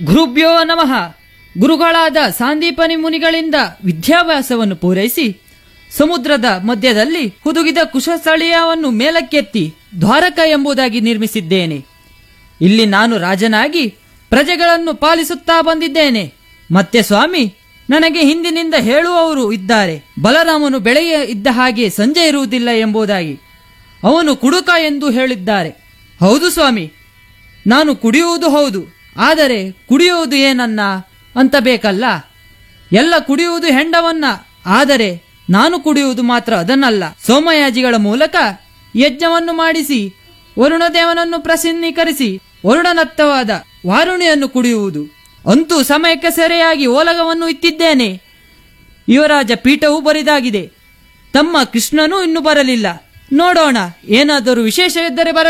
ಗುರುಭ್ಯೋ ನಮಃ ಗುರುಗಳಾದ ಸಾಂದೀಪನಿ ಮುನಿಗಳಿಂದ ವಿದ್ಯಾಭ್ಯಾಸವನ್ನು ಪೂರೈಸಿ ಸಮುದ್ರದ ಮಧ್ಯದಲ್ಲಿ ಹುದುಗಿದ ಕುಶಸ್ಥಳೀಯವನ್ನು ಮೇಲಕ್ಕೆತ್ತಿ ದ್ವಾರಕ ಎಂಬುದಾಗಿ ನಿರ್ಮಿಸಿದ್ದೇನೆ ಇಲ್ಲಿ ನಾನು ರಾಜನಾಗಿ ಪ್ರಜೆಗಳನ್ನು ಪಾಲಿಸುತ್ತಾ ಬಂದಿದ್ದೇನೆ ಮತ್ತೆ ಸ್ವಾಮಿ ನನಗೆ ಹಿಂದಿನಿಂದ ಹೇಳುವವರು ಇದ್ದಾರೆ ಬಲರಾಮನು ಬೆಳೆಯ ಇದ್ದ ಹಾಗೆ ಸಂಜೆ ಇರುವುದಿಲ್ಲ ಎಂಬುದಾಗಿ ಅವನು ಕುಡುಕ ಎಂದು ಹೇಳಿದ್ದಾರೆ ಹೌದು ಸ್ವಾಮಿ ನಾನು ಕುಡಿಯುವುದು ಹೌದು ಆದರೆ ಕುಡಿಯುವುದು ಏನನ್ನ ಅಂತ ಬೇಕಲ್ಲ ಎಲ್ಲ ಕುಡಿಯುವುದು ಹೆಂಡವನ್ನ ಆದರೆ ನಾನು ಕುಡಿಯುವುದು ಮಾತ್ರ ಅದನ್ನಲ್ಲ ಸೋಮಯಾಜಿಗಳ ಮೂಲಕ ಯಜ್ಞವನ್ನು ಮಾಡಿಸಿ ವರುಣದೇವನನ್ನು ಪ್ರಸನ್ನೀಕರಿಸಿ ವರುಣನತ್ತವಾದ ವಾರುಣಿಯನ್ನು ಕುಡಿಯುವುದು ಅಂತೂ ಸಮಯಕ್ಕೆ ಸರಿಯಾಗಿ ಓಲಗವನ್ನು ಇತ್ತಿದ್ದೇನೆ ಯುವರಾಜ ಪೀಠವೂ ಬರಿದಾಗಿದೆ ತಮ್ಮ ಕೃಷ್ಣನೂ ಇನ್ನೂ ಬರಲಿಲ್ಲ ನೋಡೋಣ ಏನಾದರೂ ವಿಶೇಷ ಇದ್ದರೆ ಬರ